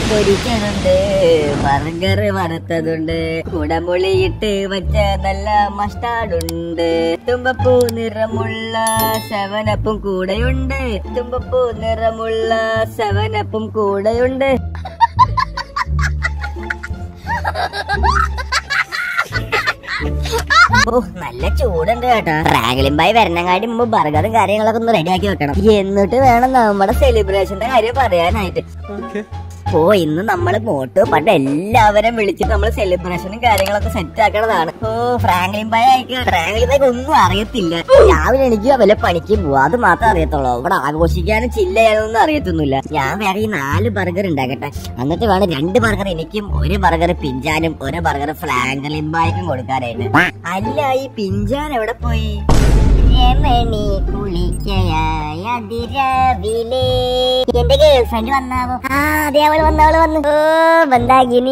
പൊരിച്ചതുണ്ട് burger വറുത്തതുണ്ട് കുടമുളിയിട്ട് വെച്ച നല്ല മസ്റ്റാർഡുണ്ട് തുമ്പപ്പൂ നിറമുള്ള സെവനപ്പും കൂടെയുണ്ട് തുമ്പപ്പൂ നിറമുള്ള സെവനപ്പും കൂടെയുണ്ട് ഓ നല്ല ചൂടുണ്ട് കേട്ടോ റാഗിലും ബായി വരണങ്ങാടി മുമ്പ് ബർഗറും കാര്യങ്ങളൊക്കെ ഒന്ന് റെഡിയാക്കി വെക്കണം എന്നിട്ട് വേണം നമ്മുടെ സെലിബ്രേഷന്റെ കാര്യം പറയാനായിട്ട് ഓ ഇന്ന് നമ്മള് മോട്ടു പണ്ട് എല്ലാവരും വിളിച്ചിട്ട് നമ്മൾ സെലിബ്രേഷനും കാര്യങ്ങളൊക്കെ സെറ്റ് ആക്കണതാണ് ഓ ഫ്രാങ്ക്ലിൻ ബായ് അയക്കുക ഫ്രാങ്ക്ലിൻ ബായ്ക്ക് ഒന്നും അറിയത്തില്ല രാവിലെ എനിക്ക് വല്ല പണിക്ക് പോവാ അത് മാത്രമേ അറിയത്തുള്ളൂ ഇവിടെ ആഘോഷിക്കാനും ചില്ല ചെയ്യാനൊന്നും അറിയത്തൊന്നുമില്ല ഞാൻ വേറെ ഈ നാല് ബർഗർ ഉണ്ടാക്കട്ടെ എന്നിട്ട് വേണം രണ്ട് ബർഗർ എനിക്കും ഒരു ബർഗർ പിഞ്ചാനും ഒരു ബർഗർ ഫ്രാങ്ക്ലിൻ ബായ്ക്കും കൊടുക്കാനായിട്ട് അല്ല ഈ പിഞ്ചാൻ എവിടെ പോയി രമണി കുളിക്കയായ അതിരാവിലെ എന്റെ ഗേൾ ഫ്രണ്ട് വന്നാവോ ആ അതെ അവള് വന്നു അവള് വന്നു ഓ ബന്ധാഗിനി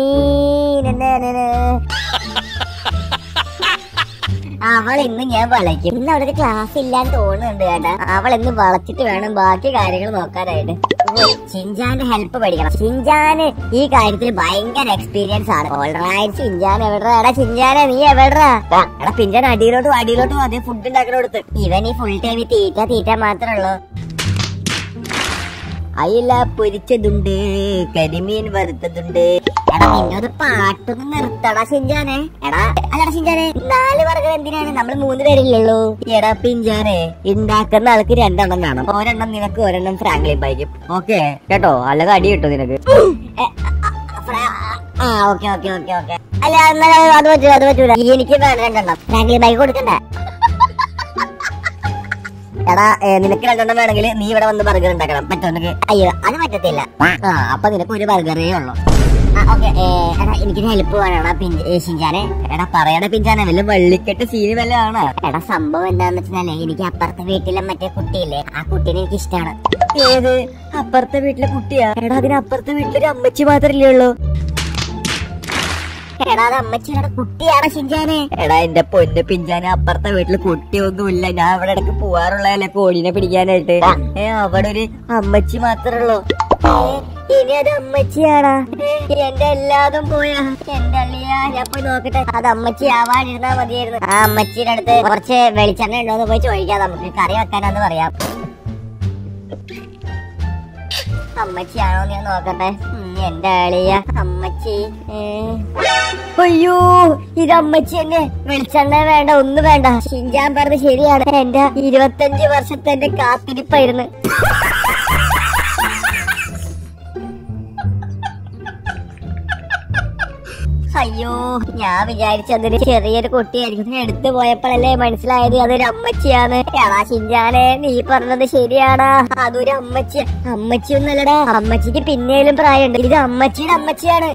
അവൾ ഇന്ന് ഞാൻ വളയ്ക്കും ഇന്ന് അവിടെ ക്ലാസ് ഇല്ലാന്ന് തോന്നുന്നുണ്ട് കേട്ടാ അവൾ ഇന്ന് വളച്ചിട്ട് വേണം ബാക്കി കാര്യങ്ങൾ നോക്കാനായിട്ട് ഓ, ഷിൻജാന്റെ ഹെൽപ്പ് പഠിക്കണം ഷിൻജാന് ഈ കാര്യത്തിൽ ഭയങ്കര എക്സ്പീരിയൻസ് ആണ് ഓൾറൈറ്റ് ഷിൻജാൻ എവിടെടാ എടാ ഷിൻജാനെ നീ എവിടെടാ എടാ പിഞ്ചാൻ അടിയിലോട്ടും അടിയിലോട്ടും അതേ ഫുഡ് ഉണ്ടാക്കണ കൊടുത്ത് ഇവൻ ഈ ഫുൾ ടൈം തീറ്റ തീറ്റ മാത്രമേ ഉള്ളൂ അയില പൊരിച്ചതുണ്ട് കരിമീൻ വറുത്തതുണ്ട് എടാ നിന്നോട് പാട്ടൊന്ന് നിർത്തടാ ഷിഞ്ചാനെ എടാ അല്ലടാ ഷിഞ്ചാനെ നാല് വർഗം എന്തിനാണ് നമ്മൾ മൂന്ന് പേരില്ലല്ലോ എടാ പിഞ്ചാനെ ഉണ്ടാക്കുന്ന ആൾക്ക് രണ്ടെണ്ണം വേണം ഒരെണ്ണം നിനക്ക് ഒരെണ്ണം ഫ്രാങ്ക്ലിൻ ബൈക്കും ഓക്കെ കേട്ടോ അല്ലെങ്കിൽ അടി കിട്ടും നിനക്ക് എ, അ, അ, ഫ്രാ- ആ ഓക്കെ ഓക്കെ ഓക്കെ ഓക്കെ അല്ല എന്നാലും അത് പറ്റൂല അത് പറ്റൂല എനിക്ക് വേണം രണ്ടെണ്ണം ഫ്രാങ്ക്ലിൻ ബൈക്ക് കൊടുക്കണ്ടേ എടാ ഏ, നിനക്ക് രണ്ടെണ്ണം വേണമെങ്കിൽ നീ ഇവിടെ വന്ന് ബർഗർ ഉണ്ടാക്കണം പറ്റുമോ നിനക്ക് അയ്യോ അത് പറ്റത്തില്ല ആ അപ്പൊ നിനക്ക് ഒരു ബർഗറേ ഉള്ളൂ ആ, ഓക്കേ. ഏ, എടാ എനിക്കൊരു ഹെൽപ്പ് വേണം പിഞ്ച് ഏ, ഷിൻചാനെ എടാ പറയണ പിഞ്ചാനെ വല്ല വള്ളിക്കെട്ട് സീന് വല്ല ആണ് എടാ സംഭവം എന്താന്ന് വെച്ചാലേ എനിക്ക് അപ്പുറത്തെ വീട്ടിലെ മറ്റേ കുട്ടിയില്ലേ ആ കുട്ടീനെ എനിക്ക് ഇഷ്ടമാണ് ഏത് അപ്പുറത്തെ വീട്ടിലെ കുട്ടിയാ എടാ അതിന് അപ്പുറത്തെ വീട്ടിലൊരു അമ്മച്ചി മാത്രല്ലേ ഉള്ളൂ എടാ അത് അമ്മച്ചിയുടെ കുട്ടിയാണ് ഷിഞ്ചാനെ എടാ എന്റെ പൊന്ന് പിഞ്ചാനെ അപ്പുറത്തെ വീട്ടില് കുട്ടിയൊന്നുമില്ല ഞാൻ അവിടെ ഇടയ്ക്ക് പോവാറുള്ളതല്ലേ കോഴീനെ പിടിക്കാനായിട്ട് ഏ അവിടെ ഒരു അമ്മച്ചി മാത്രമേ ഉള്ളൂ ഏ, ഇനി അത് അമ്മച്ചിയാടാ ഏ, എന്റെ എല്ലാതും പോയാ എന്റെ അള്ളിയാ ഞാൻ പോയി നോക്കട്ടെ അത് അമ്മച്ചി ആവാതിരുന്നാ മതിയായിരുന്നു ആ അമ്മച്ചിയുടെ അടുത്ത് കുറച്ച് വെളിച്ചെണ്ണ ഉണ്ടോന്ന് പോയി ചോദിക്കാം നമുക്ക് കറി വെക്കാനാന്ന് പറയാം അമ്മച്ചിയാണോ ഞാൻ നോക്കട്ടെ ഉം, എന്റെ ആളിയ അമ്മച്ചി ഏ. അയ്യോ ഇത് അമ്മച്ചി തന്നെ വെളിച്ചെണ്ണ വേണ്ട ഒന്നും വേണ്ട ഷിഞ്ചാൻ പറഞ്ഞത് ശരിയാണ് എന്റെ ഇരുപത്തഞ്ച് വർഷത്തെ എന്റെ കാത്തിരിപ്പായിരുന്നു അയ്യോ ഞാൻ വിചാരിച്ചതൊരു ചെറിയൊരു കുട്ടിയായിരിക്കും എടുത്തു പോയപ്പോഴല്ലേ മനസ്സിലായത് അതൊരു അമ്മച്ചിയാണ് എടാ ഷിഞ്ചാനെ നീ പറഞ്ഞത് ശരിയാടാ അതൊരു അമ്മച്ചി അമ്മച്ചി ഒന്നല്ലടാ അമ്മച്ചിക്ക് പിന്നേലും പ്രായമുണ്ട് ഇത് അമ്മച്ചിയുടെ അമ്മച്ചിയാണ്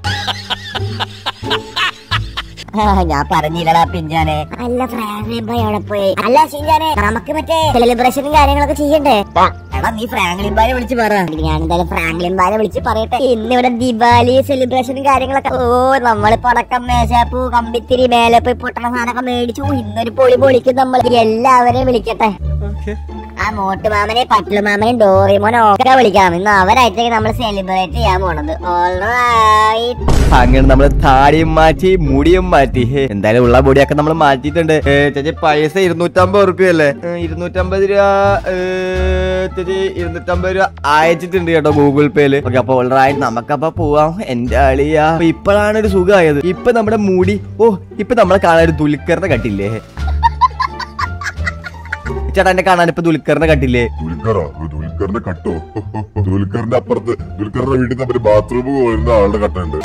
ആ, ഞാൻ പറഞ്ഞില്ലടാ പിഞ്ചാനെ അല്ല ഫ്രാങ്ക്ലിൻ ബൈ അവിടെ പോയി അല്ല ഷിഞ്ചാനെ നമുക്ക് മറ്റേ സെലിബ്രേഷനും കാര്യങ്ങളൊക്കെ ചെയ്യണ്ടേ എടാ നീ ഫ്രാങ്ക്ലിൻ ബാരെ വിളിച്ച് പറ ഞാൻ എന്തായാലും ഫ്രാങ്ക്ലിൻ ബാരെ വിളിച്ച് പറയട്ടെ ഇന്ന് ഇവിടെ ദിവാലി സെലിബ്രേഷനും കാര്യങ്ങളൊക്കെ ഓ നമ്മള് പടക്കം മേശാപ്പൂ കമ്പിത്തിരി മേലെ പോയി പൊട്ടണ സാധനമൊക്കെ മേടിച്ചു ഇന്നൊരു പൊളി പൊളിക്കും നമ്മൾ എല്ലാവരെയും വിളിക്കട്ടെ ആ മോട്ട് മാമനെ പട്ടിലു മാമനെയും ഡോറിമോനെ ഒക്കെ വിളിക്കാം ഇന്ന് അവരായിട്ടേക്ക് നമ്മൾ സെലിബ്രേറ്റ് ചെയ്യാൻ പോണത് ഓൾറൈറ്റ് അങ്ങനെ നമ്മള് താടിയും മാറ്റി മുടിയും മാറ്റി ഹേ, എന്തായാലും ഉള്ള മുടിയൊക്കെ നമ്മൾ മാറ്റിയിട്ടുണ്ട് ഏ, ചേച്ചി പൈസ ഇരുന്നൂറ്റമ്പത് റുപ്യ അല്ലേ ഇരുന്നൂറ്റമ്പത് രൂപ ഏ, ചേച്ചി ഇരുന്നൂറ്റമ്പത് രൂപ അയച്ചിട്ടുണ്ട് കേട്ടോ ഗൂഗിൾ പേയില് ഓക്കെ അപ്പൊ ഓൾറൈറ്റ് നമുക്കപ്പൊ പോവാം എന്റെ അളിയാ അപ്പൊ ഇപ്പോഴാണ് ഒരു സുഖമായത് ഇപ്പൊ നമ്മുടെ മുടി ഓ ഇപ്പൊ നമ്മളെ കാണാൻ ഒരു ദുൽഖറിനെ കട്ടില്ലേ ചേട്ടാ എന്നെ കാണാൻ ഇപ്പൊ ദുൽഖറിനെ കട്ടില്ലേ ദുൽഖറോ ദുൽഖറിന്റെ കട്ടോ ദുൽഖറിന്റെ അപ്പുറത്ത് ദുൽഖറിന്റെ വീട്ടിൽ നിന്ന് ഒരു ബാത്റൂം പോയിരുന്ന ആളുടെ കട്ടുണ്ട്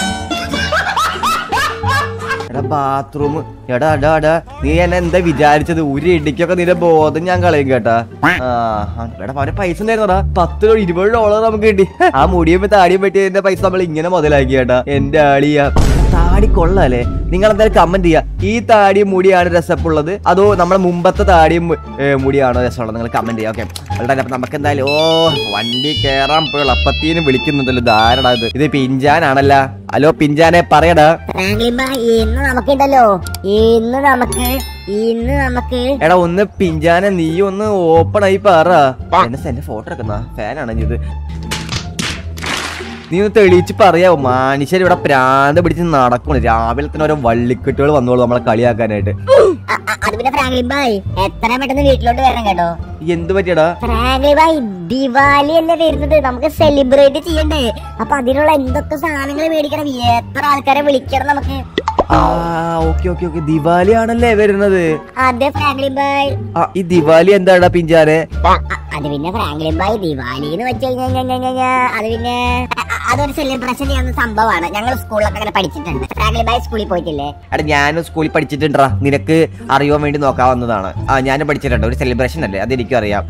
എടാ ബാത്റൂം എടാ എടാ എടാ നീ എന്നെ എന്താ വിചാരിച്ചത് ഒരു ഇടിക്കൊക്കെ നിന്റെ ബോധം ഞാൻ കളയും കേട്ടാ ആ എടാ അവന്റെ പൈസ ഉണ്ടായിരുന്നടാ പത്ത് രൂപ ഇരുപത് ഡോളർ നമുക്ക് കിട്ടി ആ മുടിയും താടിയും പറ്റിയതിന്റെ പൈസ നമ്മൾ ഇങ്ങനെ മുതലാക്കി കേട്ടാ എന്റെ ആളിയ താടി കൊള്ളാല്ലേ നിങ്ങൾ എന്തായാലും കമന്റ് ചെയ്യാ ഈ താടിയും മുടിയാണ് രസപ്പുള്ളത് അതോ നമ്മുടെ മുമ്പത്തെ താടിയും ഏ, മുടിയാണോ രസമുള്ളത് നിങ്ങൾ കമന്റ് ചെയ്യാം ഓക്കെ വളരെ അപ്പൊ നമുക്ക് എന്തായാലും ഓ വണ്ടി കേറാൻ പോയുള്ള അപ്പത്തീനും വിളിക്കുന്നുണ്ടല്ലോ ധാരണ ഇത് ഇത് പിഞ്ചാനാണല്ല ഹലോ പിഞ്ചാനെ പറയടാ ഫ്രാങ്ക്ലിൻ ബായ് ഇന്ന് നമുക്കുണ്ടല്ലോ ഇന്ന് നമുക്ക് ഇന്ന് നമുക്ക് എടാ ഒന്ന് പിഞ്ചാനെ നീ ഒന്ന് ഓപ്പൺ ആയി പറ എന്നെ എന്റെ ഫോട്ടോ എടുക്കുന്ന ഫാനാണ് ഇത് നീ ഒന്ന് തെളിയിച്ച് പറയാവോ മനുഷ്യർ ഇവിടെ പ്രാന്ത് പിടിച്ച് നടക്കണം രാവിലെ തന്നെ ഓരോ വള്ളിക്കെട്ടുകൾ വന്നോളൂ നമ്മളെ കളിയാക്കാനായിട്ട് അ- അ- അത് പിന്നെ ഫ്രാങ്ക്ലിൻ ബായ് എത്ര പെട്ടെന്ന് വീട്ടിലോട്ട് വരണം കേട്ടോ എന്ത് പറ്റിയടാ ഫ്രാങ്ക്ലിൻ ബായ് ദിവാലി അല്ലേ വരുന്നത് നമുക്ക് സെലിബ്രേറ്റ് ചെയ്യണ്ടേ അപ്പൊ അതിനുള്ള എന്തൊക്കെ സാധനങ്ങൾ മേടിക്കണം എത്ര ആൾക്കാരെ വിളിക്കണം നമുക്ക് ആ ഓക്കെ ഓക്കെ ഓക്കെ ദിവാലി ആണല്ലേ വരുന്നത് അതെ ഫ്രാങ്ക്ലിൻ ബായ് ആ ഈ ദിവാലി എന്താടാ പിഞ്ചാനെ അ- അത് പിന്നെ ഫ്രാങ്ക്ലിൻ ബായ് ദിവാലി എന്ന് വെച്ച് കഴിഞ്ഞാൽ അത് പിന്നെ അ- അ- അതൊരു സെലിബ്രേഷൻ ചെയ്യുന്ന സംഭവമാണ് ഞങ്ങൾ സ്കൂളിലൊക്കെ അങ്ങനെ പഠിച്ചിട്ടുണ്ട് ഫ്രാങ്ക്ലിൻ ബായ് സ്കൂളിൽ പോയിട്ടില്ലേ എടാ ഞാനും സ്കൂളിൽ പഠിച്ചിട്ടുണ്ടാ നിനക്ക് അറിയാൻ വേണ്ടി നോക്കാവുന്നതാണ് ആ ഞാനും പഠിച്ചിട്ടുണ്ട് ഒരു സെലിബ്രേഷൻ അല്ലേ അതെനിക്കും അറിയാം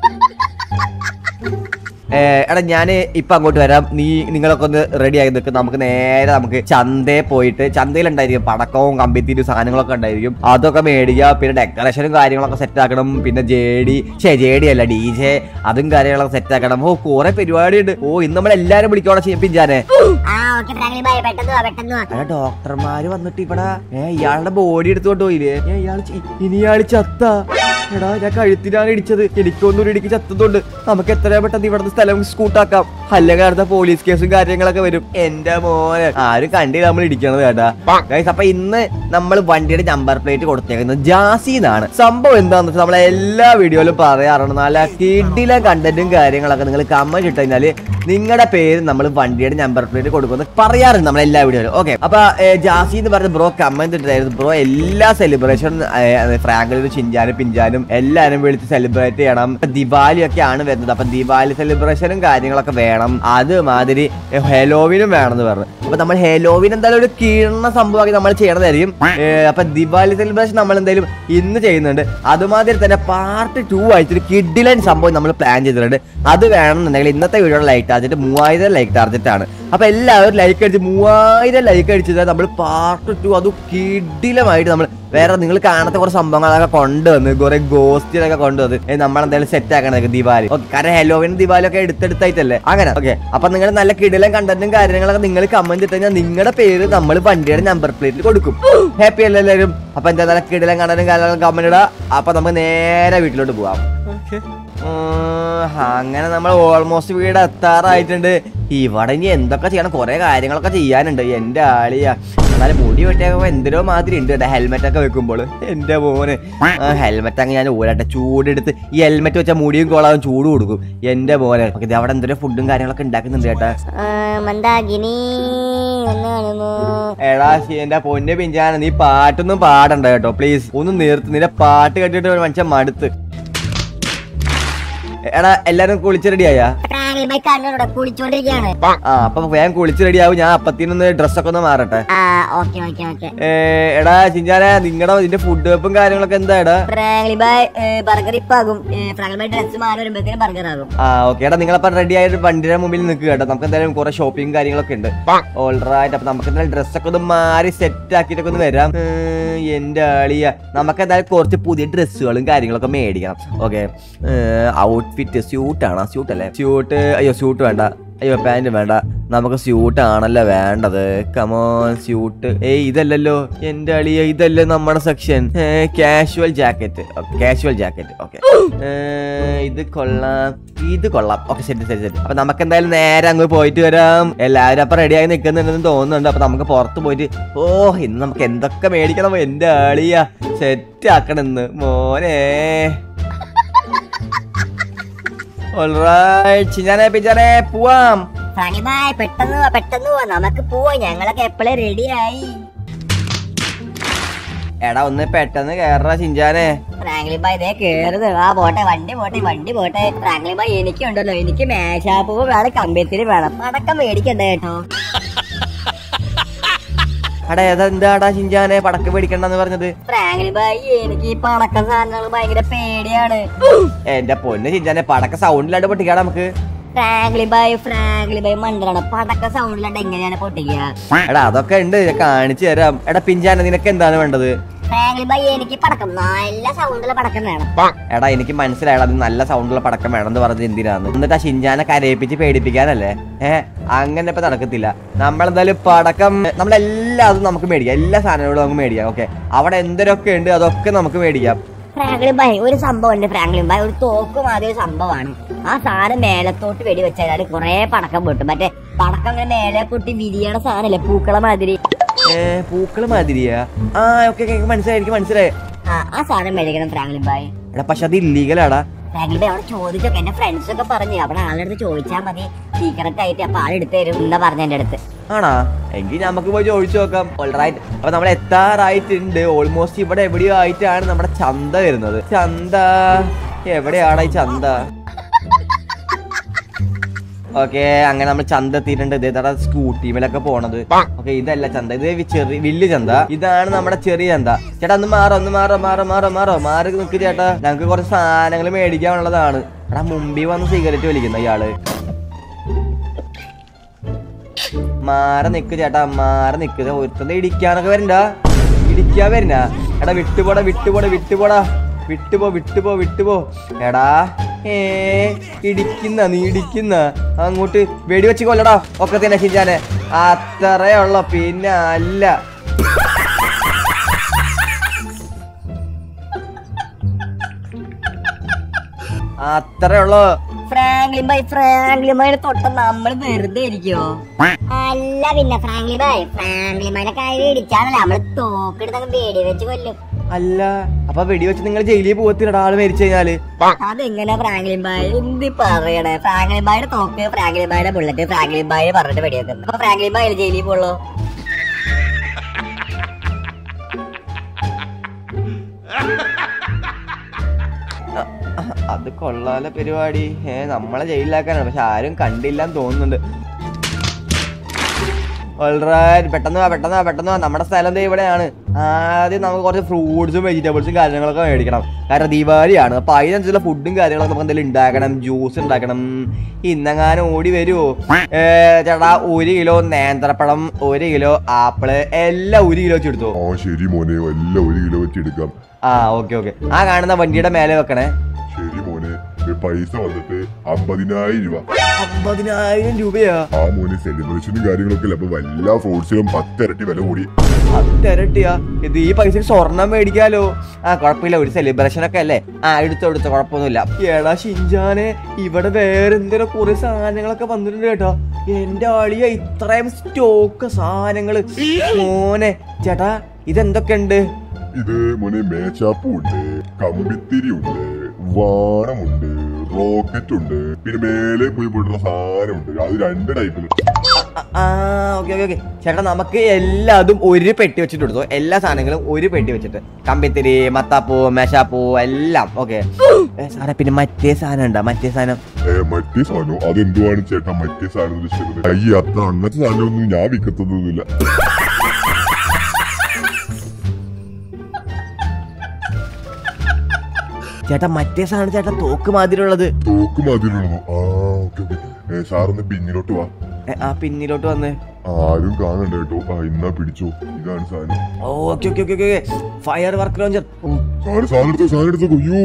ഏ, എടാ ഞാൻ ഇപ്പൊ അങ്ങോട്ട് വരാം നീ നിങ്ങളൊക്കെ ഒന്ന് റെഡി ആയി നിൽക്കും നമുക്ക് നേരെ നമുക്ക് ചന്തയിൽ പോയിട്ട് ചന്തയിൽ ഉണ്ടായിരിക്കും പടക്കവും കമ്പിത്തിരി സാധനങ്ങളൊക്കെ ഉണ്ടായിരിക്കും അതൊക്കെ മേടിക്കുക പിന്നെ ഡെക്കറേഷനും കാര്യങ്ങളൊക്കെ സെറ്റ് ആക്കണം പിന്നെ ജെ ഡി ഷേ ജെ ഡി അല്ല ഡി ജെ അതും കാര്യങ്ങളൊക്കെ സെറ്റ് ആക്കണം ഓ കുറെ പരിപാടിയുണ്ട് ഓ ഇന്ന് നമ്മൾ എല്ലാരും വിളിക്കോടെ ചെയ്യിപ്പിച്ചാനെ ആ ഓക്കെ ഫ്രാങ്ക്ലിൻ ബായ് പെട്ടെന്ന് വാ പെട്ടെന്ന് വാ അല്ല ഡോക്ടർമാര് വന്നിട്ട് ഇവിടെ ഏ ഇയാളുടെ ബോഡി എടുത്തോണ്ട് പോയില്ലേ ഏ ഇയാൾ ഇനി ഇയാള് ചത്ത എടാ ഞാൻ കഴുത്തിനാണ് ഇടിച്ചത് എനിക്കൊന്നും ഒരു ഇടിക്ക് ചത്തതുണ്ട് നമുക്ക് എത്രയും പെട്ടെന്ന് ഇവിടുത്തെ സ്ഥലം സ്കൂട്ടാക്കാം അല്ലെങ്കിൽ അടുത്ത പോലീസ് കേസും കാര്യങ്ങളൊക്കെ വരും എന്റെ മോനെ ആരും കണ്ടില്ല നമ്മൾ ഇടിക്കണത് കേട്ടാ ഗൈസ് അപ്പൊ ഇന്ന് നമ്മൾ വണ്ടിയുടെ നമ്പർ പ്ലേറ്റ് കൊടുത്തേക്കുന്നത് ജാസി എന്നാണ് സംഭവം എന്താന്ന് വെച്ചാൽ നമ്മളെ എല്ലാ വീഡിയോയിലും പറയാറുണ്ട് നല്ല കിടില കണ്ടന്റും കാര്യങ്ങളൊക്കെ നിങ്ങൾ കമന്റ് ഇട്ട് കഴിഞ്ഞാല് നിങ്ങളുടെ പേര് നമ്മൾ വണ്ടിയുടെ നമ്പർ പ്ലേറ്റ് കൊടുക്കുന്നത് പറയാറുണ്ട് നമ്മൾ എല്ലാ വീഡിയോയിലും ഓക്കെ അപ്പൊ ഏ, ജാസി എന്ന് പറഞ്ഞ ബ്രോ കമന്റ് ഇട്ടായിരുന്നു ബ്രോ എല്ലാ സെലിബ്രേഷൻ ഫ്രാങ്കളിലും ചിഞ്ചാനും പിഞ്ചാനും എല്ലാരും വിളിച്ച് സെലിബ്രേറ്റ് ചെയ്യണം ഇപ്പൊ ദിവാലി ഒക്കെ ആണ് വരുന്നത് അപ്പൊ ദിവാലി സെലിബ്രേഷനും കാര്യങ്ങളൊക്കെ വേണം അതുമാതിരി ഹെലോവിനും വേണമെന്ന് പറഞ്ഞു അപ്പൊ നമ്മൾ ഹെലോവിൻ എന്തായാലും ഒരു കീഴുന്ന സംഭവമാക്കി നമ്മൾ ചെയ്യണതായിരിക്കും ഏ, അപ്പൊ ദിവാലി സെലിബ്രേഷൻ നമ്മൾ എന്തായാലും ഇന്ന് ചെയ്യുന്നുണ്ട് അതുമാതിരി തന്നെ പാർട്ട് ടു ആയിട്ട് ഒരു കിഡിലൻ സംഭവം നമ്മൾ പ്ലാൻ ചെയ്തിട്ടുണ്ട് അത് വേണമെന്നുണ്ടെങ്കിൽ ഇന്നത്തെ വീഡിയോ ലൈക്ക് ടാർജറ്റ് മൂവായിരം ലൈക്ക് ടാർജറ്റ് ആണ് അപ്പൊ എല്ലാവരും ലൈക്ക് അടിച്ച് മൂവായിരം ലൈക്ക് അടിച്ചത് നമ്മൾ പാർട്ട് ടു അത് കിഡിലമായിട്ട് നമ്മൾ വേറെ നിങ്ങൾ കാണാത്ത കുറെ സംഭവങ്ങളൊക്കെ കൊണ്ടുവന്ന് കുറെ ഗോസ്റ്റിലൊക്കെ കൊണ്ടുവന്ന് ഏ, നമ്മളെന്തായാലും സെറ്റ് ആക്കണത് ദിവാലി ഓക്കെ കാരണം ഹെലോവിൻ ദിവാലി ഒക്കെ എടുത്തെടുത്തായിട്ടല്ലേ അങ്ങനെ ഓക്കെ അപ്പൊ നിങ്ങൾ നല്ല കിടിലം കണ്ടന്റും കാര്യങ്ങളൊക്കെ നിങ്ങൾ കമന്റ് ഇട്ട് കഴിഞ്ഞാൽ നിങ്ങളുടെ പേര് നമ്മൾ വണ്ടിയുടെ നമ്പർ പ്ലേറ്റിൽ കൊടുക്കും ഹാപ്പി അല്ലേ എല്ലാവരും അപ്പൊ എന്താ നല്ല കിടിലം കണ്ടന്റും കാര്യങ്ങളും കമന്റ് ഇടാ അപ്പൊ നമുക്ക് നേരെ വീട്ടിലോട്ട് പോവാം ഉം, അങ്ങനെ നമ്മൾ ഓൾമോസ്റ്റ് വീട് എത്താറായിട്ടുണ്ട് ഇവിടെ ഇനി എന്തൊക്കെ ചെയ്യണം കുറെ കാര്യങ്ങളൊക്കെ ചെയ്യാനുണ്ട് എന്റെ ആളിയാ എന്നാലും മുടി വെട്ടിയൊക്കെ എന്തിനോ മാതിരി ഉണ്ട് ഹെൽമെറ്റ് ഒക്കെ വെക്കുമ്പോൾ എന്റെ മോന് ഹെൽമെറ്റ് അങ്ങ് ഞാൻ ഊരട്ടെ ചൂടെടുത്ത് ഈ ഹെൽമെറ്റ് വെച്ചാൽ മുടിയും കോളാവും ചൂട് കൊടുക്കും എന്റെ മോനെ ഓക്കേ, ഇത് അവിടെ എന്തൊരു ഫുഡും കാര്യങ്ങളൊക്കെ ഉണ്ടാക്കുന്നുണ്ട് ചേട്ടാ മന്ദാകിനി ഒന്ന് കാണുമോ എടാ ശി, എന്റെ പൊന്നെ പിഞ്ചാന നീ പാട്ടൊന്നും പാടണ്ട കേട്ടോ പ്ലീസ് ഒന്ന് നിർത്ത് നിന്റെ പാട്ട് കേട്ടിട്ട് ഒരു മനുഷ്യൻ മടുത്ത് എടാ എല്ലാരും കുളിച്ച് റെഡിയായാ ഫ്രാങ്ക്ലിൻ ബായ് കണ്ണൂടെ കുളിച്ചോണ്ടിരിക്കുകയാണ് ആ അപ്പൊ വേഗം കുളിച്ച് റെഡിയാവും ഞാൻ അപ്പത്തിനൊന്ന് ഡ്രസ്സൊക്കെ ഒന്ന് മാറട്ടെ ആ ഓക്കെ ഓക്കെ ഓക്കെ ഏ, എടാ ചിഞ്ചാനെ നിങ്ങളുടെ ഇതിന്റെ ഫുഡ് വെപ്പും കാര്യങ്ങളൊക്കെ എന്താ എടാ ഫ്രാങ്ക്ലിൻ ബായ് ബർഗർ ഇപ്പാകും ഫ്രാങ്ക്ലിൻ ബായ് ഡ്രസ് മാറി വരുമ്പോഴത്തേനും ബർഗർ ആകും ആ ഓക്കെ എടാ നിങ്ങളപ്പോ റെഡി ആയിട്ട് വണ്ടിയുടെ മുമ്പിൽ നിൽക്കുക കേട്ടോ നമുക്ക് എന്തായാലും കുറെ ഷോപ്പിംഗ് കാര്യങ്ങളൊക്കെ ഉണ്ട് ഓൾറൈറ്റ് അപ്പൊ നമുക്ക് എന്തായാലും ഡ്രസ്സൊക്കെ ഒന്ന് മാറി സെറ്റ് ആക്കിയിട്ടൊക്കെ ഒന്ന് വരാം ഉം, എന്റെ ആളിയ നമുക്ക് എന്തായാലും കുറച്ച് പുതിയ ഡ്രസ്സുകളും കാര്യങ്ങളൊക്കെ മേടിക്കണം ഓക്കെ ഔട്ട്ഫിറ്റ് സ്യൂട്ടാണ് സ്യൂട്ട് അല്ലേ സ്യൂട്ട് അയ്യോ സ്യൂട്ട് വേണ്ട അയ്യോ പാന്റ് വേണ്ട നമുക്ക് സ്യൂട്ട് ആണല്ലോ വേണ്ടത് കമോൺ സ്യൂട്ട് ഏയ് ഇതല്ലല്ലോ എന്റെ അളിയ ഇതല്ലേ നമ്മുടെ section casual jacket casual jacket okay ഇത് കൊള്ളാം ഇത് കൊള്ളാം ഓക്കെ ശരി ശരി ശരി അപ്പൊ നമുക്ക് എന്തായാലും നേരെ അങ്ങ് പോയിട്ട് വരാം എല്ലാവരും അപ്പൊ റെഡി ആയി നിൽക്കുന്നുണ്ടെന്ന് തോന്നുന്നുണ്ട് അപ്പൊ നമുക്ക് പുറത്ത് പോയിട്ട് ഓ ഇന്ന് നമുക്ക് എന്തൊക്കെ മേടിക്കണം എന്റെ ആളിയ സെറ്റ് ആക്കണം ഇന്ന് മോനെ Alright, ചിഞ്ഞാനെ പിച്ചാനെ പോവാം ഫ്രാങ്ക്ലിൻ ബായ് പെട്ടെന്ന് വാ പെട്ടെന്ന് പോവാ നമുക്ക് പോവാ ഞങ്ങളൊക്കെ എപ്പോഴും റെഡിയായി എടാ ഒന്ന് പെട്ടെന്ന് കേറ ചിഞ്ചാനെ ഫ്രാങ്ക്ലിൻ ബായ് ഇതേ കേറുന്നത് ആ പോട്ടെ വണ്ടി പോട്ടെ വണ്ടി പോട്ടെ ഫ്രാങ്ക്ലിൻ ബായ് എനിക്കുണ്ടല്ലോ എനിക്ക് മേശാപ്പൂ വേണം കമ്പ്യത്തിന് വേണം പടക്കം മേടിക്കണ്ടേ കേട്ടോ എടാ ഏതെന്താടാ ചിഞ്ചാനെ പടക്കം മേടിക്കണ്ടെന്ന് പറഞ്ഞത് ഫ്രാങ്ക്ലിൻ ബായ് എനിക്ക് ഈ പടക്കം സാധനങ്ങൾ ഭയങ്കര പേടിയാണ് എന്റെ പൊന്ന് ചിഞ്ചാനെ പടക്ക സൗണ്ടിലാണ്ട് പൊട്ടിക്കാടാ നമുക്ക് ഫ്രാങ്ക്ലിൻ ബായ് ഫ്രാങ്ക്ലിൻ ബായ് മണ്ടലാണ് പടക്ക സൗണ്ടിലാണ്ട് എങ്ങനെയാണ് പൊട്ടിക്കുക എടാ അതൊക്കെ ഉണ്ട് ഞാൻ കാണിച്ചു തരാം എടാ പിഞ്ചാനെ നിനക്ക് എന്താണ് വേണ്ടത് ഫ്രാങ്ക്ലിൻ ബായ് എനിക്ക് പടക്കം നല്ല സൗണ്ടുള്ള പടക്കം വേണം എടാ എനിക്ക് മനസ്സിലായടാ അത് നല്ല സൗണ്ടുള്ള പടക്കം വേണമെന്ന് പറഞ്ഞത് എന്തിനാന്ന് എന്നിട്ട് ആ ഷിഞ്ചാനെ കരയിപ്പിച്ച് പേടിപ്പിക്കാനല്ലേ ഏ അങ്ങനെ ഇപ്പൊ നടക്കത്തില്ല നമ്മളെന്തായാലും പടക്കം നമ്മളെല്ലാതും നമുക്ക് മേടിക്കാം എല്ലാ സാധനങ്ങളും നമുക്ക് മേടിക്കാം ഓക്കെ അവിടെ എന്തൊക്കെ ഉണ്ട് അതൊക്കെ നമുക്ക് മേടിക്കാം ഫ്രാങ്ക്ലിൻ ബായ് ഒരു സംഭവം ഉണ്ട് ഫ്രാങ്ക്ലിൻ ബായ് ഒരു തോക്ക് മാതിരി ഒരു സംഭവമാണ് ആ സാധനം മേലത്തോട്ട് വെടി വെച്ചാൽ കുറെ പടക്കം പൊട്ടും മറ്റേ പടക്കം അങ്ങനെ മേലെ പൊട്ടി വിരിയണ സാധനല്ലേ പൂക്കള മാതിരി ഏ പൂക്കള് മാതിരിയാ ആ ഓക്കെ ഓക്കെ മനസ്സിലായി എനിക്ക് മനസ്സിലായി ആ ആ സാധനം മേടിക്കണം ഫ്രാങ്ക്ലിൻ ബായ് എടാ പക്ഷെ അത് ഇല്ലീഗലാടാ ഫ്രാങ്ക്ലിൻ ബായ് അവിടെ ചോദിച്ചൊക്കെ എന്റെ ഫ്രണ്ട്സ് ഒക്കെ പറഞ്ഞു അവിടെ ആളുടെ അടുത്ത് ചോദിച്ചാൽ മതി സീക്രട്ട് ആയിട്ട് അപ്പൊ ആളെടുത്ത് തരും എന്താ പറഞ്ഞ എന്റെ അടുത്ത് ആണാ എങ്കിൽ നമുക്ക് പോയി ചോദിച്ചു നോക്കാം ഓൾറൈറ്റ് അപ്പൊ നമ്മൾ എത്താറായിട്ടുണ്ട് ഓൾമോസ്റ്റ് ഇവിടെ എവിടെയോ ആയിട്ടാണ് നമ്മുടെ ചന്ത വരുന്നത് ചന്ത എവിടെയാണ് ഈ ചന്ത ഓക്കെ അങ്ങനെ നമ്മൾ ചന്ത എത്തിയിട്ടുണ്ട് ഇതേ തട സ്കൂട്ടിമേലൊക്കെ പോണത് ഓക്കെ ഇതല്ല ചന്ത ഇത് വി- ചെറിയ വലിയ ചന്ത ഇതാണ് നമ്മുടെ ചെറിയ ചന്ത ചേട്ടാ ഒന്ന് മാറോ ഒന്ന് മാറോ മാറോ മാറോ മാറോ മാറി നിൽക്ക് ചേട്ടാ ഞങ്ങൾക്ക് കുറച്ച് സാധനങ്ങൾ മേടിക്കാനുള്ളതാണ് എടാ മുമ്പിൽ വന്ന് സിഗരറ്റ് വലിക്കുന്ന ഇയാള് മാറി നിക്ക് ചേട്ടാ മാറി നിക്ക് ഒരുത്തന്നെ ഇടിക്കാനൊക്കെ വരണ്ട ഇടിക്കാൻ വരണ്ട എടാ വിട്ടുപോടാ വിട്ടുപോടാ വിട്ടുപോടാ വിട്ടുപോ വിട്ടുപോ വിട്ടുപോ എടാ ഏ ഇടിക്കുന്ന നീ ഇടിക്കുന്ന അങ്ങോട്ട് വെടിവെച്ച് കൊല്ലടാ ഒക്കെ തന്നെ ഷിഞ്ചാനെ അത്രേ ഉള്ള പിന്നെ അല്ല അത്രേ ഉള്ളു ഫ്രാങ്ക്ലിൻ ബായ് ഫ്രാങ്ക്ലിൻ ബായിനെ തൊട്ട നമ്മൾ വെറുതെ ഇരിക്കോ അല്ല പിന്നെ ഫ്രാങ്ക്ലി ബായ് ഫ്രാങ്ക്ലി ബായിനെ കൈ ഇടിച്ചാണല്ലോ നമ്മള് തോക്കെടുത്തങ്ങ് വെടി വെച്ച് കൊല്ലും അല്ല അപ്പൊ വെടിവെച്ച് നിങ്ങൾ ജയിലിൽ പോകത്തില്ലടാ ആള് മരിച്ചു കഴിഞ്ഞാല് അതെങ്ങനെ ഫ്രാങ്ക്ലിൻ ബായ് എന്ത് പറയണേ ഫ്രാങ്ക്ലിൻ ബായുടെ തോക്ക് ഫ്രാങ്ക്ലിൻ ബായുടെ ബുള്ളറ്റ് ഫ്രാങ്ക്ലിൻ ബായെ പറഞ്ഞിട്ട് വെടിവെക്കുന്നത് അപ്പൊ ഫ്രാങ്ക്ലിൻ ബായ് ജയിലിൽ പോളോ അത് കൊള്ളാല പരിപാടി ഏ നമ്മളെ ജയിലിലാക്കാനാണ് പക്ഷെ ആരും കണ്ടില്ലാന്ന് തോന്നുന്നുണ്ട് ഓൾറൈറ്റ് പെട്ടെന്ന് വാ പെട്ടെന്ന് വാ പെട്ടെന്ന് വാ നമ്മുടെ സ്ഥലം ദേ ഇവിടെയാണ് ആദ്യം നമുക്ക് കുറച്ച് ഫ്രൂട്ട്സും വെജിറ്റബിൾസും കാര്യങ്ങളൊക്കെ മേടിക്കണം കാരണം ദിവാലിയാണ് അപ്പൊ അതിനനുസരിച്ചുള്ള ഫുഡും കാര്യങ്ങളൊക്കെ നമുക്ക് എന്തെങ്കിലും ഉണ്ടാക്കണം ജ്യൂസ് ഉണ്ടാക്കണം ഇന്നെങ്ങാനും ഓടി വരുമോ ഏ, ചേട്ടാ ഒരു കിലോ നേന്ത്രപ്പഴം ഒരു കിലോ ആപ്പിള് എല്ലാം ഒരു കിലോ വെച്ച് എടുത്തോ ആ ശരി മോനെ എല്ലാം ഒരു കിലോ വെച്ച് എടുക്കാം ആ ഓക്കെ ഓക്കെ ആ കാണുന്ന വണ്ടിയുടെ മേലെ വെക്കണേ ശരി മോനെ ഏ, പൈസ വന്നിട്ട് അമ്പതിനായിരം രൂപ അമ്പതിനായിരം രൂപയാ ആ മോനെ സെലിബ്രേഷനും കാര്യങ്ങളൊക്കെ അല്ല അപ്പൊ എല്ലാ ഫ്രൂട്ട്സിലും പത്തിരട്ടി വില കൂടി പത്തിരട്ടിയാ ഇത് ഈ പൈസ സ്വർണം മേടിക്കാലോ ആ കുഴപ്പമില്ല ഒരു സെലിബ്രേഷൻ ഒക്കെ അല്ലേ ആ എടുത്തോ എടുത്തോ കുഴപ്പമൊന്നുമില്ല എടാ ഷിഞ്ചാനെ ഇവിടെ വേറെ എന്തെങ്കിലും കുറെ സാധനങ്ങളൊക്കെ വന്നിട്ടുണ്ട് കേട്ടോ എന്റെ ആളിയ ഇത്രയും സ്റ്റോക്ക് സാധനങ്ങള് മോനെ ചേട്ടാ ഇതെന്തൊക്കെയുണ്ട് ഇത് മോനെ മേച്ചാപ്പും ഉണ്ട് കമ്പിത്തിരി ഉണ്ട് വാണമുണ്ട് റോക്കറ്റ് ഉണ്ട് പിന്നെ മേലെ പോയി പോയിട്ടുള്ള സാധനമുണ്ട് അത് രണ്ട് ടൈപ്പിലുണ്ട് ആ ഓക്കെ ഓക്കെ ഓക്കെ ചേട്ടാ നമുക്ക് എല്ലാതും ഒരു പെട്ടി വെച്ചിട്ട് എടുത്തു എല്ലാ സാധനങ്ങളും ഒരു പെട്ടി വെച്ചിട്ട് കമ്പിത്തിരി മത്താപ്പൂ മേശാപ്പൂ എല്ലാം ഓക്കെ സാറേ പിന്നെ മറ്റേ സാധനം ഉണ്ടോ മറ്റേ സാധനം ഏ, മറ്റേ സാധനം അതെന്തുവാണ് ചേട്ടാ മറ്റേ സാധനം ഉദ്ദേശിക്കുന്നത് അയ്യ അത്ത അങ്ങനത്തെ സാധനമൊന്നും ഞാൻ വിൽക്കത്തൊന്നുമില്ല ചേട്ടാ മറ്റേ സാധനം ചേട്ടാ തോക്ക് മാതിരി ഉള്ളത് തോക്ക് മാതിരിയുള്ളതോ ആ ഓക്കെ ഓക്കെ സാറൊന്ന് പിന്നിലോട്ട് വാ ഏ, ആ പിന്നിലോട്ട് വന്ന് ആരും കാണണ്ട കേട്ടോ ആ ഇന്നാ പിടിച്ചോ ഇതാണ് സാധനം okay okay okay okay firework launcher ഓ, സാറ് സാധനം എടുത്തോ സാധനം എടുത്തോ അയ്യോ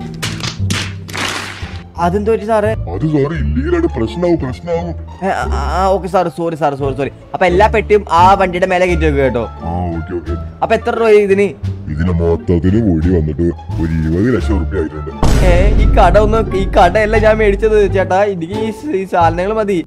അതെന്തോ പറ്റി സാറേ അത് സാറ് ഇല്ലീഗലായിട്ട് പ്രശ്നമാവും പ്രശ്നമാവും ഏ, ആ, ആ okay sir sorry sir sorry sorry അപ്പൊ എല്ലാ പെട്ടിയും ആ വണ്ടിയുടെ മേലെ കയറ്റി വെക്കുക കേട്ടോ ആ ഓക്കെ ഓക്കെ അപ്പൊ എത്ര രൂപ ഇതിന് ഇതിന് മൊത്തത്തിന് കൂടി വന്നിട്ട് ഒരു ഇരുപത് ലക്ഷം റുപ്യ ആയിട്ടുണ്ട് ഏ ഈ കട ഒന്ന് ഈ കടയല്ല ഞാൻ മേടിച്ചത് ചേട്ടാ എനിക്ക് ഈ സ- ഈ സാധനങ്ങൾ മതി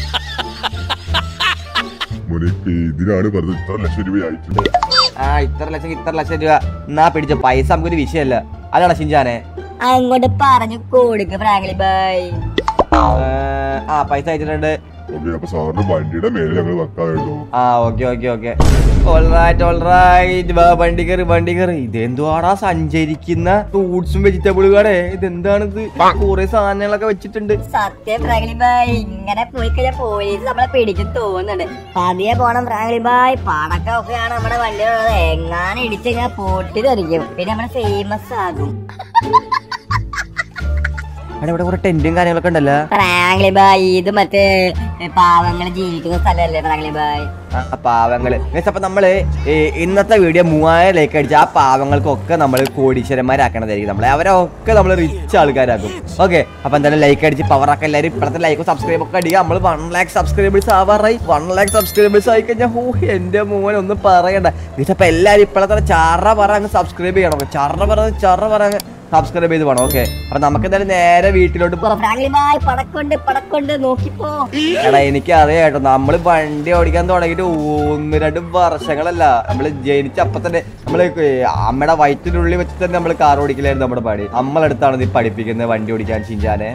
മോനെ ഇതിനാണ് പറഞ്ഞത് ഇത്ര ലക്ഷം രൂപ ആയിട്ടുണ്ട് ആ ഇത്ര ലക്ഷം ഇത്ര ലക്ഷം രൂപ എന്നാ പിടിച്ച പൈസ നമുക്കൊരു വിഷയമല്ല അതാണ് ഷിഞ്ചാനെ അങ്ങോട്ട് പറഞ്ഞു കൊടുക്ക് ഫ്രാങ്ക്ലിൻ ബായ് ഏ, ആ പൈസ അയച്ചിട്ടുണ്ട് ഓക്കെ അപ്പൊ സാറിന് വണ്ടിയുടെ മേലെ ഞങ്ങൾ വെക്കാം കേട്ടോ ആ okay okay okay alright alright വാ വണ്ടി കയറി വണ്ടി കയറി ഇതെന്തുവാടാ സഞ്ചരിക്കുന്ന ഫ്രൂട്ട്സും വെജിറ്റബിൾ കടേ ഇതെന്താണിത് കുറെ സാധനങ്ങളൊക്കെ വെച്ചിട്ടുണ്ട് സത്യം ഫ്രാങ്ക്ലിൻ ബായ് ഇങ്ങനെ പോയി കഴിഞ്ഞാൽ പോലീസ് നമ്മളെ പിടിക്കും തോന്നുന്നുണ്ട് പതിയെ പോണം ഫ്രാങ്ക്ലിൻ ബായ് പടക്കമൊക്കെയാണ് നമ്മുടെ വണ്ടിയിലുള്ളത് എങ്ങാനും ഇടിച്ചു കഴിഞ്ഞാൽ പൊട്ടി തെറിക്കും പിന്നെ നമ്മള് ഫേമസ് ആകും അവിടെ ഇവിടെ കുറെ ടെന്റും കാര്യങ്ങളൊക്കെ ഉണ്ടല്ലോ ഫ്രാങ്ക്ലി ബായ് ഇത് മറ്റേ പാവങ്ങൾ ജീവിക്കുന്ന സ്ഥലമല്ലേ ഫ്രാങ്ക്ലി ബായ് ആ, ആ പാവങ്ങള് Guys, അപ്പൊ നമ്മള് ഈ ഇന്നത്തെ വീഡിയോ മൂവായിരം ലൈക്ക് അടിച്ച് ആ പാവങ്ങൾക്കൊക്കെ നമ്മൾ കോടീശ്വരന്മാരാക്കണതായിരിക്കും നമ്മളെ അവരൊക്കെ നമ്മൾ റിച്ച് ആൾക്കാരാക്കും ഓക്കെ അപ്പൊ എന്തായാലും ലൈക്ക് അടിച്ച് പവറൊക്കെ എല്ലാവരും ഇപ്പോഴത്തെ ലൈക്കും സബ്സ്ക്രൈബ് ഒക്കെ അടിക്കുക നമ്മൾ വൺ ലാക്ക് സബ്സ്ക്രൈബേഴ്സ് ആവാറായി വൺ ലാക്ക് സബ്സ്ക്രൈബേഴ്സ് ആയി കഴിഞ്ഞാൽ ഹോ എന്റെ മോൻ ഒന്നും പറയണ്ട Guys, അപ്പൊ എല്ലാവരും ഇപ്പോഴത്തെ ചറ പറ അങ്ങ് സബ്സ്ക്രൈബ് ചെയ്യണം ചറ പറ ചറ പറ അങ്ങ് സബ്സ്ക്രൈബ് ചെയ്ത് പോകണം ഓക്കെ അപ്പൊ നമുക്ക് എന്തായാലും നേരെ വീട്ടിലോട്ട് പോകാം ഫ്രാങ്ക്ലി ബായ് പടക്കൊണ്ട് പടക്കൊണ്ട് നോക്കിപ്പോ എടാ എനിക്ക് അറിയാം കേട്ടോ നമ്മള് വണ്ടി ഓടിക്കാൻ തുടങ്ങിയിട്ട് ഒന്ന് രണ്ട് വർഷങ്ങളല്ല നമ്മള് ജനിച്ച അപ്പൊ തന്നെ നമ്മള് അമ്മയുടെ വയറ്റിനുള്ളിൽ വെച്ച് തന്നെ നമ്മള് കാർ ഓടിക്കലായിരുന്നു നമ്മുടെ പണി നമ്മളടുത്താണ് നീ പഠിപ്പിക്കുന്നത് വണ്ടി ഓടിക്കാൻ ചിഞ്ചാനെ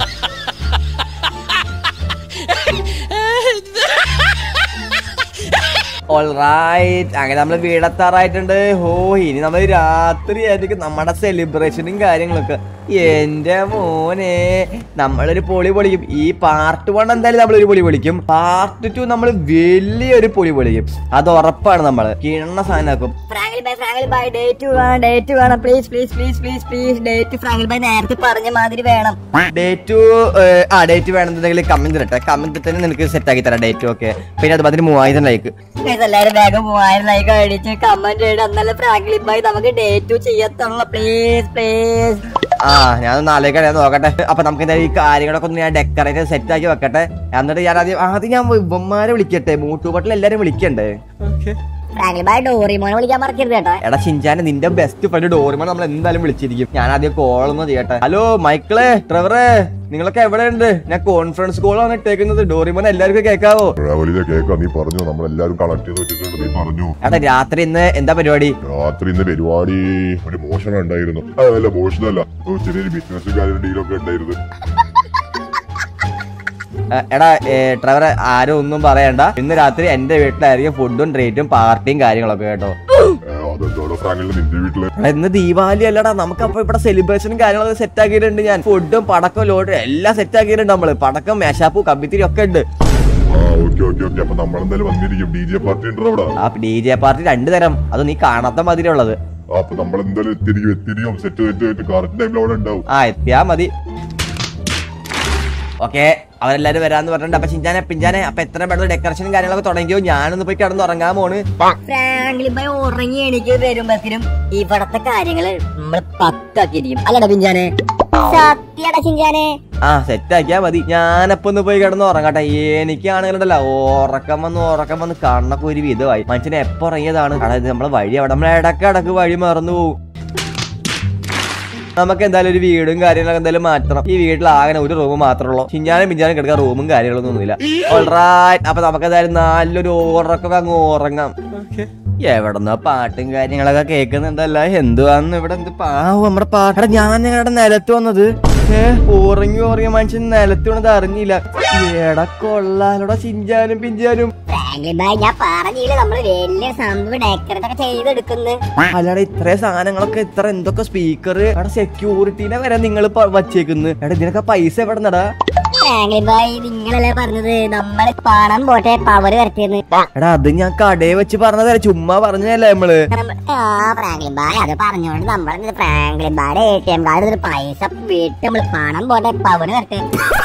ഓൾറൈറ്റ് അങ്ങനെ നമ്മൾ വീടെത്താറായിട്ടുണ്ട് ഹോ ഇനി നമ്മൾ രാത്രി ആയിരിക്കും നമ്മുടെ സെലിബ്രേഷനും കാര്യങ്ങളൊക്കെ എന്റെ മോനെ നമ്മളൊരു പൊളി പൊളിക്കും ഈ പാർട്ട് വൺ എന്തായാലും നമ്മളൊരു പൊളി പൊളിക്കും പാർട്ട് ടു നമ്മൾ വലിയൊരു പൊളി പൊളിക്കും അത് ഉറപ്പാണ് നമ്മള് കിണ്ണ സാധനമാക്കും ഫ്രാങ്ക്ലി ബായ് ഫ്രാങ്ക്ലി ബായ് ഡേറ്റ് വേണം ഡേറ്റ് വേണം please please please please please date Franklin ബായ് നേരത്തെ പറഞ്ഞ മാതിരി വേണം ഡേറ്റ് ആ ഡേറ്റ് വേണമെന്നുണ്ടെങ്കിൽ കമന്റ് ഇരട്ടെ കമന്റ് തന്നെ നിനക്ക് സെറ്റ് ആക്കി തരാം ഡേറ്റ് ഓക്കെ പിന്നെ അതുപോലെ മൂവായിരം ലൈക്ക് Guys, എല്ലാരും വേഗം മൂവായിരം ലൈക്ക് അടിച്ച് കമന്റ് ചെയ്ത് എന്നാലും ഫ്രാങ്ക്ലി ബായ് നമുക്ക് ഡേറ്റ് ചെയ്യത്തുള്ള പ്ലീസ് പ്ലീസ് ആ ഞാനൊന്ന് ആലോചിക്കട്ടെ ഞാൻ നോക്കട്ടെ അപ്പൊ നമുക്ക് എന്തായാലും ഈ കാര്യങ്ങളൊക്കെ ഒന്ന് ഞാൻ ഡെക്കറേറ്റ് സെറ്റ് ആക്കി വെക്കട്ടെ എന്നിട്ട് ഞാൻ ആദ്യം ആദ്യം ഞാൻ ഇവന്മാരെ വിളിക്കട്ടെ മൂട്ടുപാട്ടിൽ എല്ലാരും വിളിക്കണ്ടേ ഫ്രാങ്ക്ലി ബായ് ഡോറിമോനെ വിളിക്കാൻ മറക്കരുത് കേട്ടോ എടാ ഷിൻചാനെ നിന്റെ ബെസ്റ്റ് ഫ്രണ്ട് ഡോറിമോൻ നമ്മൾ എന്തായാലും വിളിച്ചിരിക്കും ഞാൻ ആദ്യം കോൾ ഒന്ന് ചെയ്യട്ടെ ഹലോ മൈക്കിളെ ട്രെവറെ നിങ്ങളൊക്കെ എവിടെ ഉണ്ട് ഞാൻ കോൺഫറൻസ് കോൾ ആണ് ഇട്ടേക്കുന്നത് ഡോറിമോൻ എല്ലാവർക്കും കേൾക്കാവോ വലിയ കേക്കാ നീ പറഞ്ഞു നമ്മളെല്ലാരും കണക്ട് ചെയ്ത് വെച്ചിട്ടുണ്ട് നീ പറഞ്ഞു എടാ രാത്രി ഇന്ന് എന്താ പരിപാടി രാത്രി ഇന്ന് പരിപാടി ഒരു മോഷണം ഉണ്ടായിരുന്നു ആ, അല്ല മോഷണമല്ല ഒരു ചെറിയൊരു ബിസിനസ് കാര്യം ഡീലൊക്കെ ഉണ്ടായിരുന്നു എ, എടാ ഏ, ട്രെവറെ ആരും ഒന്നും പറയണ്ട ഇന്ന് രാത്രി എന്റെ വീട്ടിലായിരിക്കും ഫുഡും ട്രീറ്റും പാർട്ടിയും കാര്യങ്ങളൊക്കെ കേട്ടോ ഏ, അതെന്തോടോ ഫ്രാങ്കിളിന് നിന്റെ വീട്ടില് എടാ, ഇന്ന് ദീപാവലി അല്ലടാ നമുക്ക് അപ്പൊ ഇവിടെ സെലിബ്രേഷനും കാര്യങ്ങളൊക്കെ സെറ്റ് ആക്കിയിട്ടുണ്ട് ഞാൻ ഫുഡും പടക്കം ലോഡ് എല്ലാം സെറ്റ് ആക്കിയിട്ടുണ്ട് നമ്മള് പടക്കം മേശാപ്പു കമ്പിത്തിരി ഒക്കെ ഉണ്ട് ആ ഓക്കെ ഓക്കെ ഓക്കെ അപ്പൊ നമ്മളെന്തായാലും വന്നിരിക്കും ഡി ജെ പാർട്ടി ഉണ്ടോ അവിടെ ആ ഡി ജെ പാർട്ടി രണ്ടു തരം അത് നീ കാണാത്ത മതിരി ഉള്ളത് ആ, അപ്പൊ നമ്മളെന്തായാലും എത്തിരിക്കും എത്തിരിക്കും സെറ്റ് സെറ്റ് സെറ്റ് കറക്റ്റ് ടൈമിൽ അവിടെ ഉണ്ടാവും ആ എത്തിയാ മതി ഓക്കെ അവരെല്ലാരും വരാന്ന് പറഞ്ഞിട്ടുണ്ട് അപ്പൊ ചിഞ്ചാനെ പിഞ്ചാനെ അപ്പൊ എത്ര പെട്ടെന്ന് ഡെക്കറേഷനും കാര്യങ്ങളൊക്കെ തുടങ്ങിയോ ഞാനൊന്ന് പോയി കിടന്ന് ഉറങ്ങാൻ പോണ് ഫ്രാങ്ക്ലി ബായ് ഉറങ്ങി എനിക്ക് വരുമ്പത്തിനും ഇവിടത്തെ കാര്യങ്ങള് നമ്മൾ പക്കാക്കിയിരിക്കും അല്ലടാ പിഞ്ചാനെ സത്യടാ ചിഞ്ചാനെ ആ സെറ്റ് ആക്കിയാ മതി ഞാനപ്പൊ ഒന്ന് പോയി കിടന്ന് ഉറങ്ങട്ടെ എനിക്കാണെങ്കിലുണ്ടല്ലോ ഉറക്കം വന്ന് ഉറക്കം വന്ന് കണ്ണൊക്കെ ഒരു വിധമായി മനുഷ്യനെ എപ്പോ ഉറങ്ങിയതാണ് അതായത് നമ്മളെ വഴി അവിടെ നമ്മൾ ഇടക്ക് ഇടക്ക് വഴി മറന്നു പോകും നമുക്ക് എന്തായാലും ഒരു വീടും കാര്യങ്ങളൊക്കെ എന്തായാലും മാറ്റണം ഈ വീട്ടിൽ ആകെ ഒരു റൂം മാത്രമേ ഉള്ളൂ ചിഞ്ഞാനും പിഞ്ചാനും കിടക്കാൻ റൂമും കാര്യങ്ങളൊന്നും ഒന്നുമില്ല ഓൾറൈറ്റ് അപ്പൊ നമുക്ക് എന്തായാലും നല്ലൊരു ഉറക്കൊക്കെ അങ്ങ് ഉറങ്ങാം എവിടെന്നോ പാട്ടും കാര്യങ്ങളൊക്കെ കേൾക്കുന്നുണ്ടല്ല എന്തുവാന്ന് ഇവിടെ എന്ത് പാവം നമ്മുടെ പാട്ട ഞാൻ ഞങ്ങളുടെ നിലത്ത് വന്നത് ഏ ഉറങ്ങി ഉറങ്ങിയ മനുഷ്യൻ നിലത്ത് വീണത് അറിഞ്ഞില്ല എടാ കൊള്ളാലോടാ ചിഞ്ചാനും പിഞ്ചാനും ഫ്രാങ്ക്ലി ബായ് ഞാൻ പറഞ്ഞില്ലേ നമ്മള് വലിയ സംഭവം ഡെക്കറേറ്റ് ഒക്കെ ചെയ്തെടുക്കുന്നു അല്ലാടെ ഇത്രയും സാധനങ്ങളൊക്കെ ഇത്ര എന്തൊക്കെ സ്പീക്കർ അവിടെ സെക്യൂരിറ്റീനെ വരെ നിങ്ങൾ വച്ചേക്കുന്നു എടാ ഇതിനൊക്കെ പൈസ എവിടെ നടാ ഫ്രാങ്ക്ലി ബായ് നിങ്ങളല്ലേ പറഞ്ഞത് നമ്മള് പണം പോട്ടെ പവർ വരട്ടെന്ന് എടാ അത് ഞാൻ കടയെ വെച്ച് പറഞ്ഞതല്ല ചുമ്മാ പറഞ്ഞതല്ലേ നമ്മള് ആ ഫ്രാങ്ക്ലിൻ ബായ് അത് പറഞ്ഞോണ്ട് നമ്മൾ ഫ്രാങ്ക്ലിൻ ബായുടെ എ ടി എം കാർഡ് പൈസ വീട്ട് നമ്മൾ പണം പോട്ടെ പവർ വരട്ടെ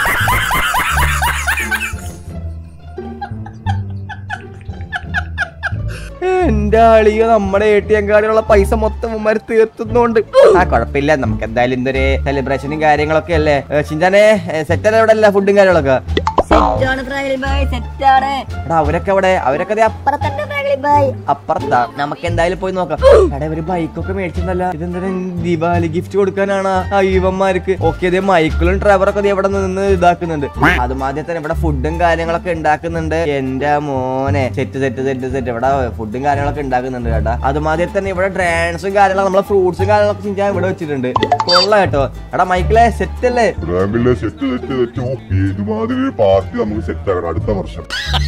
എന്റെ ആളിയ നമ്മുടെ എ ടി എം കാർഡിലുള്ള പൈസ മൊത്തം ഉമ്മാര് തീർത്തുന്നോണ്ട് ആ കുഴപ്പമില്ല നമുക്ക് എന്തായാലും ഇന്നൊരു സെലിബ്രേഷനും കാര്യങ്ങളൊക്കെ അല്ലേ ചിന്താനെ സെറ്റല്ലേ ഇവിടെ അല്ല ഫുഡും കാര്യങ്ങളൊക്കെ സെറ്റാണ് ഫ്രാങ്ക്ലി ബായ് സെറ്റാണ് എടാ അവരൊക്കെ അവിടെ അവരൊക്കെ ദേ അപ്പുറത്തന്നെ ഫ്രാങ്ക്ലി ബായ് അപ്പുറത്താ നമുക്ക് എന്തായാലും പോയി നോക്കാം എടാ ഇവര് ബൈക്കൊക്കെ മേടിച്ചിട്ടുണ്ടല്ല ഇതെന്താ ദീപാവലി ഗിഫ്റ്റ് കൊടുക്കാനാണ് ആ യുവന്മാർക്ക് ഓക്കെ ഇതേ മൈക്കിളും ഡ്രൈവറൊക്കെ ദേ ഇവിടെ നിന്ന് ഇതാക്കുന്നുണ്ട് അതുമാദ്യം തന്നെ ഇവിടെ ഫുഡും കാര്യങ്ങളൊക്കെ ഉണ്ടാക്കുന്നുണ്ട് എന്റെ മോനെ സെറ്റ് സെറ്റ് സെറ്റ് സെറ്റ് ഇവിടെ ഫുഡും കാര്യങ്ങളൊക്കെ ഉണ്ടാക്കുന്നുണ്ട് കേട്ടാ അതുമാതിരി തന്നെ ഇവിടെ ഡാൻസും കാര്യങ്ങളും നമ്മളെ ഫ്രൂട്ട്സും കാര്യങ്ങളൊക്കെ ചിന്താൻ ഇവിടെ വെച്ചിട്ടുണ്ട് കൊള്ളാം കേട്ടോ എടാ മൈക്കിളെ സെറ്റ് അല്ലേ ഫ്രാങ്കിളിലെ സെറ്റ് സെറ്റ് സെറ്റ് ഓ ഇതുമാതിരി ഒരു പാർട്ടി നമുക്ക് സെറ്റ് ആക്കണം അടുത്ത വർഷം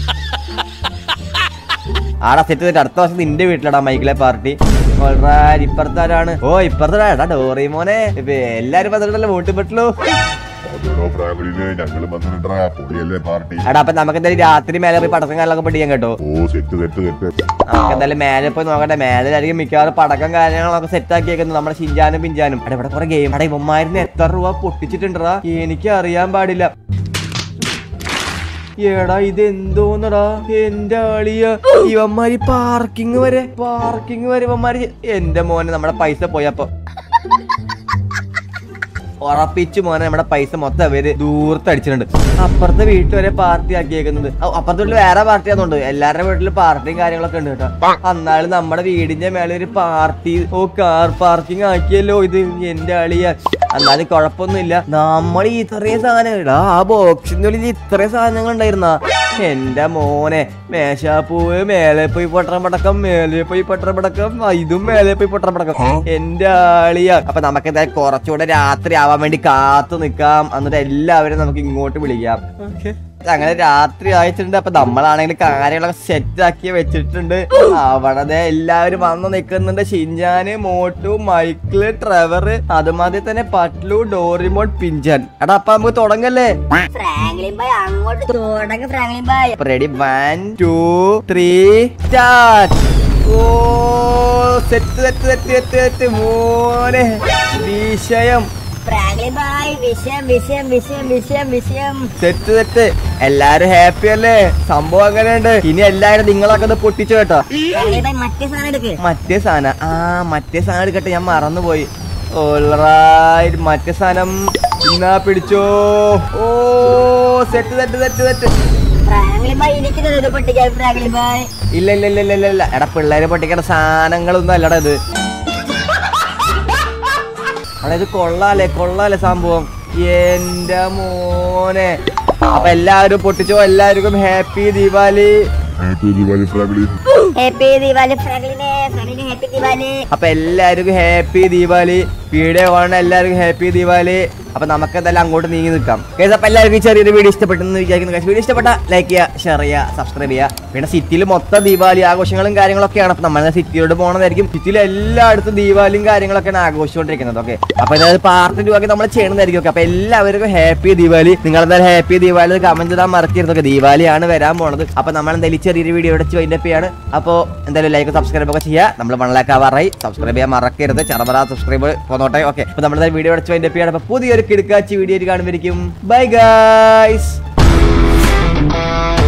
ആടാ സെറ്റ് സെറ്റ് അടുത്ത വർഷം നിന്റെ വീട്ടിലടാ മൈക്കിലെ പാർട്ടി ഇപ്പുറത്തെ ആരാണ് ഓ ഇപ്പുറത്തെ എടാ ഡോറി മോനെ ഇപ്പൊ എല്ലാരും പന്ത്രണ്ടല്ലേ വോട്ട് പെട്ടുള്ളൂ അത് ഹീറോ ഫാമിലിയില് ഞങ്ങള് വന്നിട്ടാ പൊളിയല്ലേ പാർട്ടി എടാ അപ്പൊ നമുക്ക് എന്തായാലും രാത്രി മേലെ പോയി പടക്കം കാര്യങ്ങളൊക്കെ പൊട്ടിക്കാൻ കേട്ടോ ഓ സെറ്റ് സെറ്റ് സെറ്റ് നമുക്ക് എന്തായാലും മേലെ പോയി നോക്കട്ടെ മേലായിരിക്കും മിക്കവാറും പടക്കം കാര്യങ്ങളൊക്കെ സെറ്റ് ആക്കിയേക്കുന്നത് നമ്മുടെ ഷിഞ്ചാനും പിഞ്ചാനും അവിടെ ഇവിടെ കുറെ ഗെയിം അവിടെ ഇവന്മാരിന് എത്ര രൂപ പൊട്ടിച്ചിട്ടുണ്ടാ എനിക്ക് അറിയാൻ പാടില്ല എടാ ഇത് എന്തോന്നടാ എന്റെ ആളിയ ഇവന്മാര് പാർക്കിംഗ് വരെ പാർക്കിംഗ് വരെ ഇവന്മാര് എന്റെ മോനെ നമ്മുടെ പൈസ പോയപ്പോ ഉറപ്പിച്ചു മോനെ നമ്മുടെ പൈസ മൊത്തം അവര് ദൂരത്തടിച്ചിട്ടുണ്ട് അപ്പുറത്തെ വീട്ടിൽ വരെ പാർട്ടി ആക്കിയേക്കുന്നത് ഔ, അപ്പുറത്തെ വീട്ടിൽ വേറെ പാർട്ടി ആണെന്നുണ്ട് എല്ലാവരുടെ വീട്ടിൽ പാർട്ടിയും കാര്യങ്ങളൊക്കെ ഉണ്ട് കേട്ടോ അന്നാലും നമ്മുടെ വീടിന്റെ മേലെ ഒരു പാർട്ടി ഓ കാർ പാർക്കിംഗ് ആക്കിയല്ലോ ഇത് എന്റെ അളിയ എന്നാലും കുഴപ്പമൊന്നുമില്ല നമ്മൾ ഇത്രയും സാധനങ്ങൾ ആ ബോക്സിന്റെ ഉള്ളിൽ ഇത്രയും സാധനങ്ങൾ ഉണ്ടായിരുന്ന എന്റെ മോനെ മേശാപ്പൂവ് മേലെ പോയി പൊട്ടറ പടക്കം മേലെ പോയി പൊട്ടറ പടക്കം ആ, ഇതും മേലെ പോയി പൊട്ടറ പടക്കം എന്റെ ആളിയ അപ്പൊ നമുക്ക് എന്തായാലും കുറച്ചുകൂടെ രാത്രി ആവാൻ വേണ്ടി കാത്തു നിക്കാം എന്നിട്ട് എല്ലാവരും നമുക്ക് ഇങ്ങോട്ട് വിളിക്കാം അങ്ങനെ രാത്രി അയച്ചിട്ടുണ്ട് അപ്പൊ നമ്മളാണെങ്കിൽ കാര്യങ്ങളൊക്കെ സെറ്റ് ആക്കി വെച്ചിട്ടുണ്ട് അവിടെ ദേ എല്ലാവരും വന്ന് നിൽക്കുന്നുണ്ട് ഷിൻജാന് മോട്ടു മൈക്കിള് ട്രെവർ അതുമാതിരി തന്നെ പട്ലു ഡോറിമോട്ട് പിഞ്ചൻ എടാ അപ്പൊ നമുക്ക് തുടങ്ങല്ലേ ഫ്രാങ്ക്ലിൻ ബൈ അങ്ങോട്ട് തുടങ്ങ ഫ്രാങ്ക്ലിൻ ബൈ ready one two three start ഓ set set set set set മോനെ വിഷയം ഫ്രാങ്ക്ലിൻ ബൈ വിഷയം വിഷയം വിഷയം വിഷയം വിഷയം സെറ്റ് സെറ്റ് എല്ലാരും ഹാപ്പി അല്ലേ സംഭവം അങ്ങനെയുണ്ട് ഇനി എല്ലാരും നിങ്ങളൊക്കെ ഇത് പൊട്ടിച്ചു കേട്ടോ ഫ്രാങ്ക്ലിൻ ബൈ മറ്റേ സാധനം എടുക്ക് മറ്റേ സാധനം ആ മറ്റേ സാധനം എടുക്കട്ടെ ഞാൻ മറന്നുപോയി ഓൾറൈറ്റ് മറ്റേ സാധനം എന്നാ പിടിച്ചോ ഓ set set set set Franklin ബൈ എനിക്ക് ഇത് പൊട്ടിക്കാൻ ഫ്രാങ്ക്ലിൻ ബൈ ഇല്ല ഇല്ല ഇല്ല ഇല്ല ഇല്ല ഇല്ല എടാ പിള്ളേര് പൊട്ടിക്കേണ്ട സാധനങ്ങളൊന്നും അല്ലടാ ഇത് എടാ ഇത് കൊള്ളാലേ കൊള്ളാലേ സംഭവം എന്റെ മോനെ അപ്പൊ എല്ലാവരും പൊട്ടിച്ചോ എല്ലാവർക്കും happy Deepavali happy Diwali family happy Deepavali ഫ്രാങ്ക്ലിനെ ഫ്രാങ്ക്ലിനെ ഹാപ്പി ദീപാവലി അപ്പൊ എല്ലാവർക്കും ഹാപ്പി ദീപാവലി വീഡിയോ കാണുന്ന എല്ലാവർക്കും ഹാപ്പി ദീപാവലി അപ്പൊ നമുക്ക് എന്തായാലും അങ്ങോട്ട് നീങ്ങി നിൽക്കാം കേസ് അപ്പൊ എല്ലാവർക്കും ഈ ചെറിയൊരു വീഡിയോ ഇഷ്ടപ്പെട്ടെന്ന് വിചാരിക്കുന്നു guys. വീഡിയോ ഇഷ്ടപ്പെട്ട ലൈക്ക് ചെയ്യുക ഷെയർ ചെയ്യുക സബ്സ്ക്രൈബ് ചെയ്യുക പിന്നെ സിറ്റിയിൽ മൊത്തം ദീപാവലി ആഘോഷങ്ങളും കാര്യങ്ങളൊക്കെയാണ് അപ്പൊ നമ്മൾ സിറ്റിയിലോട്ട് പോകണതായിരിക്കും സിറ്റിയിൽ എല്ലായിടത്തും ദീപാവലിയും കാര്യങ്ങളൊക്കെയാണ് ആഘോഷിച്ചുകൊണ്ടിരിക്കുന്നത് ഓക്കെ അപ്പൊ അതായത് പാർട്ടി രൂപയ്ക്ക് നമ്മൾ ചെയ്യണതായിരിക്കും ഓക്കെ അപ്പൊ എല്ലാവർക്കും ഹാപ്പി ദീപാവലി നിങ്ങൾ എന്തായാലും ഹാപ്പി ദീപാവലി കമന്റ് ചെയ്താൽ മറക്കരുത് ഓക്കെ ദീപാവലിയാണ് വരാൻ പോണത് അപ്പൊ നമ്മൾ എന്തായാലും ഈ ചെറിയൊരു വീഡിയോ ഇവിടെ വൈൻഡ് അപ്പ് ചെയ്യാണ് അപ്പോൾ എന്തായാലും ലൈക്ക് സബ്സ്ക്രൈബ് ഒക്കെ ചെയ്യുക നമ്മൾ വണ്ണലാക്കാവാറായി സബ്സ്ക്രൈബ് ചെയ്യാൻ മറക്കരുത് ചെറുപറ സബ്സ്ക്രൈബ് പോന്നോട്ടെ ഓക്കെ അപ്പൊ നമ്മൾ വീഡിയോ ഇവിടെ വൈൻഡ് അപ്പ് ചെയ്യാണ് അപ്പൊ പുതിയൊരു കിടക്കാച്ചി വീഡിയോ കാണുമ്പോഴേക്കും ബൈ ഗൈസ്